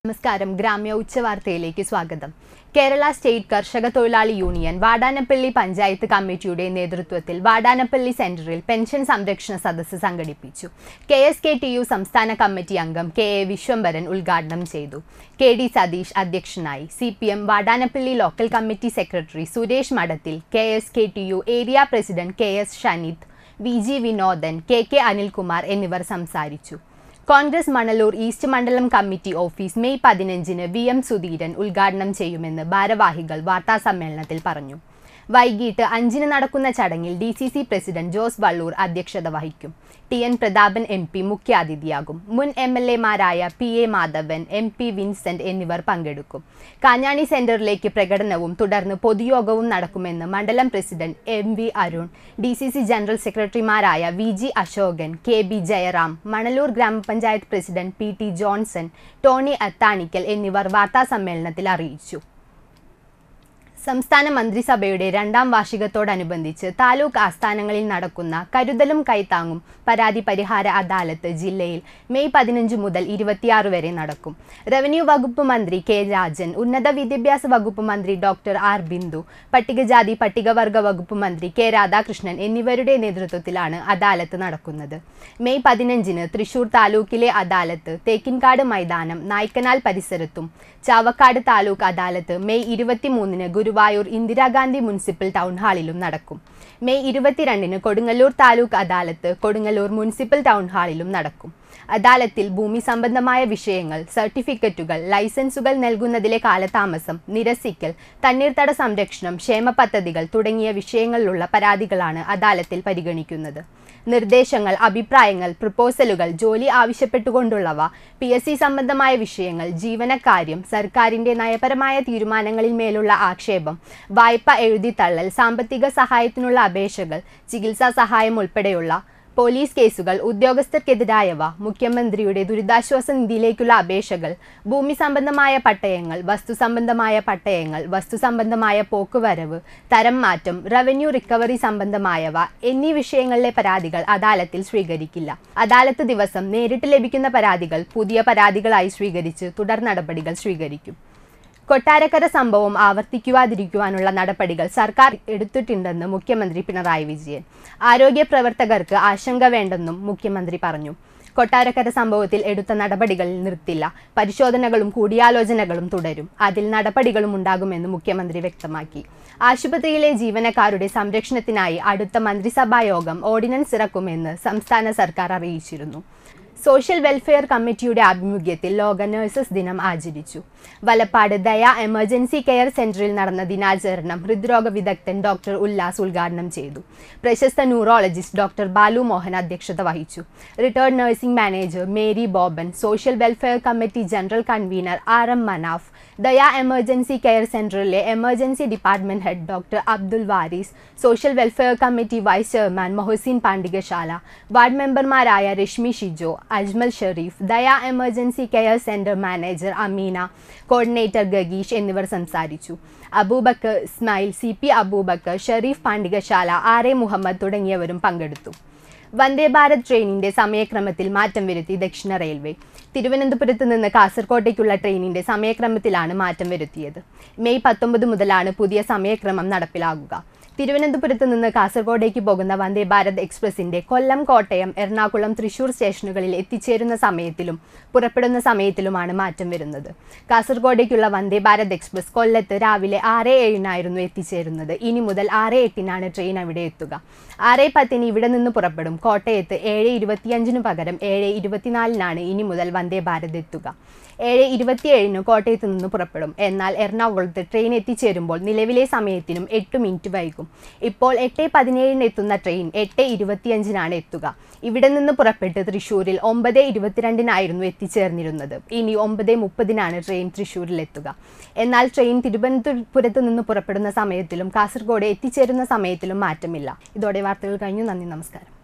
നമസ്കാരം ഗ്രാമ്യ ഉച്ചവാർത്തയിലേക്ക് സ്വാഗതം കേരള സ്റ്റേറ്റ് കർഷക തൊഴിലാളി യൂണിയൻ വാടാനപ്പള്ളി പഞ്ചായത്ത് കമ്മിറ്റിയുടെ നേതൃത്വത്തിൽ വാടാനപ്പള്ളി സെന്ററിൽ പെൻഷൻ സംരക്ഷണ സദസ്സ് സംഘടിപ്പിച്ചു K S K T U സംസ്ഥാന കമ്മിറ്റി അംഗം കെ എ വിശ്വംഭരൻ ഉദ്ഘാടനം ചെയ്തു കെ ഡി സതീഷ് അധ്യക്ഷനായി C P M Vadanappally local committee secretary Suresh Madathil K S K T U area president K S Shanith V G Vinodan K K Anilkumar എന്നിവർ സംസാരിച്ചു കോൺഗ്രസ് മണലൂർ ഈസ്റ്റ് മണ്ഡലം കമ്മിറ്റി ഓഫീസ് മെയ് പതിനഞ്ചിന് V M Sudheeran ഉദ്ഘാടനം ചെയ്യുമെന്ന് ഭാരവാഹികൾ വാർത്താസമ്മേളനത്തിൽ പറഞ്ഞു വൈകിട്ട് അഞ്ചിന് നടക്കുന്ന ചടങ്ങിൽ D C C president Jose Vallur അധ്യക്ഷത വഹിക്കും T N Prathapan M P മുഖ്യാതിഥിയാകും മുൻ എം എൽ എമാരായ P A Madhavan M P Vincent എന്നിവർ പങ്കെടുക്കും കാഞ്ഞാണി സെന്ററിലേക്ക് പ്രകടനവും തുടർന്ന് പൊതുയോഗവും നടക്കുമെന്ന് മണ്ഡലം president M V Arun D C C general സെക്രട്ടറിമാരായ V G Ashokan K B Jayaram Manalur ഗ്രാമപഞ്ചായത്ത് president P T Johnson Tony Athanikkal എന്നിവർ വാർത്താസമ്മേളനത്തിൽ അറിയിച്ചു സംസ്ഥാന മന്ത്രിസഭയുടെ രണ്ടാം വാർഷികത്തോടനുബന്ധിച്ച് താലൂക്ക് ആസ്ഥാനങ്ങളിൽ നടക്കുന്ന കരുതലും കൈത്താങ്ങും പരാതി പരിഹാര അദാലത്ത് ജില്ലയിൽ മെയ് പതിനഞ്ച് മുതൽ ഇരുപത്തിയാറ് വരെ നടക്കും റവന്യൂ വകുപ്പ് മന്ത്രി കെ രാജൻ ഉന്നത വിദ്യാഭ്യാസ വകുപ്പ് മന്ത്രി ഡോക്ടർ ആർ ബിന്ദു പട്ടികജാതി പട്ടികവർഗ വകുപ്പ് മന്ത്രി കെ രാധാകൃഷ്ണൻ എന്നിവരുടെ നേതൃത്വത്തിലാണ് അദാലത്ത് നടക്കുന്നത് മെയ് പതിനഞ്ചിന് തൃശൂർ താലൂക്കിലെ അദാലത്ത് തേക്കിൻകാട് മൈതാനം നായ്ക്കനാൽ പരിസരത്തും ചാവക്കാട് താലൂക്ക് അദാലത്ത് മെയ് ഇരുപത്തിമൂന്നിന് ഗുരുവായൂർ ഇന്ദിരാഗാന്ധി മുനിസിപ്പൽ ടൗൺ ഹാളിലും നടക്കും മെയ് ഇരുപത്തിരണ്ടിന് കൊടുങ്ങല്ലൂർ താലൂക്ക് അദാലത്ത് കൊടുങ്ങല്ലൂർ മുനിസിപ്പൽ ടൗൺ ഹാളിലും നടക്കും അദാലത്തിൽ ഭൂമി സംബന്ധമായ വിഷയങ്ങൾ സർട്ടിഫിക്കറ്റുകൾ ലൈസൻസുകൾ നൽകുന്നതിലെ കാലതാമസം നിരസിക്കൽ തണ്ണീർത്തട സംരക്ഷണം ക്ഷേമ പദ്ധതികൾ തുടങ്ങിയ വിഷയങ്ങളിലുള്ള പരാതികളാണ് അദാലത്തിൽ പരിഗണിക്കുന്നത് നിർദ്ദേശങ്ങൾ അഭിപ്രായങ്ങൾ പ്രപ്പോസലുകൾ ജോലി ആവശ്യപ്പെട്ടുകൊണ്ടുള്ളവ പി എസ് സി സംബന്ധമായ വിഷയങ്ങൾ ജീവനക്കാര്യം സർക്കാരിന്റെ നയപരമായ തീരുമാനങ്ങളിൽ മേലുള്ള ആക്ഷേപം വായ്പ എഴുതിത്തള്ളൽ സാമ്പത്തിക സഹായത്തിനുള്ള അപേക്ഷകൾ ചികിത്സാ സഹായം ഉൾപ്പെടെയുള്ള പോലീസ് കേസുകൾ ഉദ്യോഗസ്ഥർക്കെതിരായവ മുഖ്യമന്ത്രിയുടെ ദുരിതാശ്വാസ നിധിയിലേക്കുള്ള അപേക്ഷകൾ ഭൂമി സംബന്ധമായ പട്ടയങ്ങൾ വസ്തു സംബന്ധമായ പട്ടയങ്ങൾ വസ്തു സംബന്ധമായ പോക്കുവരവ് തരം മാറ്റം റവന്യൂ റിക്കവറി സംബന്ധമായവ എന്നീ വിഷയങ്ങളിലെ പരാതികൾ അദാലത്തിൽ സ്വീകരിക്കില്ല അദാലത്ത് ദിവസം നേരിട്ട് ലഭിക്കുന്ന പരാതികൾ പുതിയ പരാതികളായി സ്വീകരിച്ച് തുടർ നടപടികൾ സ്വീകരിക്കും കൊട്ടാരക്കര സംഭവം ആവർത്തിക്കുവാതിരിക്കുവാനുള്ള നടപടികൾ സർക്കാർ എടുത്തിട്ടുണ്ടെന്ന് മുഖ്യമന്ത്രി പിണറായി വിജയൻ ആരോഗ്യ പ്രവർത്തകർക്ക് ആശങ്ക വേണ്ടെന്നും മുഖ്യമന്ത്രി പറഞ്ഞു കൊട്ടാരക്കര സംഭവത്തിൽ എടുത്ത നടപടികൾ നിർത്തില്ല പരിശോധനകളും കൂടിയാലോചനകളും തുടരും അതിൽ നടപടികളും ഉണ്ടാകുമെന്ന് മുഖ്യമന്ത്രി വ്യക്തമാക്കി ആശുപത്രിയിലെ ജീവനക്കാരുടെ സംരക്ഷണത്തിനായി അടുത്ത മന്ത്രിസഭാ യോഗം ഓർഡിനൻസ് ഇറക്കുമെന്ന് സംസ്ഥാന സർക്കാർ അറിയിച്ചിരുന്നു സോഷ്യൽ വെൽഫെയർ കമ്മിറ്റിയുടെ ആഭിമുഖ്യത്തിൽ ലോക നഴ്സസ് ദിനം ആചരിച്ചു വലപ്പാട് ദയ എമർജൻസി കെയർ സെന്ററിൽ നടന്ന ദിനാചരണം ഹൃദ്രോഗ വിദഗ്ധൻ ഡോക്ടർ ഉല്ലാസ് ഉദ്ഘാടനം ചെയ്തു പ്രശസ്ത ന്യൂറോളജിസ്റ്റ് ഡോക്ടർ ബാലു മോഹൻ അധ്യക്ഷത വഹിച്ചു retired nursing manager Mary Boban social welfare committee general convener R M Manaf Daya emergency care സെന്ററിലെ emergency department head doctor Abdul Waris social welfare committee vice chairman Mohsin Pandikasala ward മെമ്പർമാരായ Reshmi Shijo Ajmal Sherif Daya emergency care centre manager Ameena coordinator Gagish എന്നിവർ സംസാരിച്ചു Abubakar Ismail C P Abubakar Sherif Pandikasala R A Muhammad തുടങ്ങിയവരും പങ്കെടുത്തു വന്ദേ ഭാരത് ട്രെയിനിന്റെ സമയക്രമത്തിൽ മാറ്റം വരുത്തി ദക്ഷിണ റെയിൽവേ തിരുവനന്തപുരത്ത് നിന്ന് കാസർകോട്ടേക്കുള്ള ട്രെയിനിന്റെ സമയക്രമത്തിലാണ് മാറ്റം വരുത്തിയത് മെയ് പത്തൊമ്പത് മുതലാണ് പുതിയ സമയക്രമം നടപ്പിലാകുക തിരുവനന്തപുരത്ത് നിന്ന് കാസർഗോഡേക്ക് പോകുന്ന വന്ദേ ഭാരത് എക്സ്പ്രസിന്റെ കൊല്ലം കോട്ടയം എറണാകുളം തൃശൂർ സ്റ്റേഷനുകളിൽ എത്തിച്ചേരുന്ന സമയത്തിലും പുറപ്പെടുന്ന സമയത്തിലുമാണ് മാറ്റം വരുന്നത് കാസർഗോഡേക്കുള്ള വന്ദേ ഭാരത് എക്സ്പ്രസ് കൊല്ലത്ത് രാവിലെ ആറ് ഏഴിനായിരുന്നു എത്തിച്ചേരുന്നത് ഇനി മുതൽ ആറ് എട്ടിനാണ് ട്രെയിൻ അവിടെ എത്തുക ആറ് പത്തിന് ഇവിടെ നിന്ന് പുറപ്പെടും കോട്ടയത്ത് ഏഴ് ഇരുപത്തിയഞ്ചിനു പകരം ഏഴ് ഇരുപത്തിനാലിനാണ് ഇനി മുതൽ വന്ദേ ഭാരത് എത്തുക ഏഴ് ഇരുപത്തിയേഴിന് കോട്ടയത്ത് നിന്ന് പുറപ്പെടും എന്നാൽ എറണാകുളത്ത് ട്രെയിൻ എത്തിച്ചേരുമ്പോൾ നിലവിലെ സമയത്തിനും എട്ട് മിനിറ്റ് വൈകും ഇപ്പോൾ എട്ട് പതിനേഴിന് എത്തുന്ന ട്രെയിൻ എട്ട് ഇരുപത്തിയഞ്ചിനാണ് എത്തുക ഇവിടെ നിന്ന് പുറപ്പെട്ട് തൃശ്ശൂരിൽ ഒമ്പത് ഇരുപത്തിരണ്ടിനായിരുന്നു എത്തിച്ചേർന്നിരുന്നത് ഇനി ഒമ്പത് മുപ്പതിനാണ് ട്രെയിൻ തൃശ്ശൂരിൽ എത്തുക എന്നാൽ ട്രെയിൻ തിരുവനന്തപുരത്ത് നിന്ന് പുറപ്പെടുന്ന സമയത്തിലും കാസർഗോഡ് എത്തിച്ചേരുന്ന സമയത്തിലും മാറ്റമില്ല ഇതോടെ വാർത്തകൾ കഴിഞ്ഞു നന്ദി നമസ്കാരം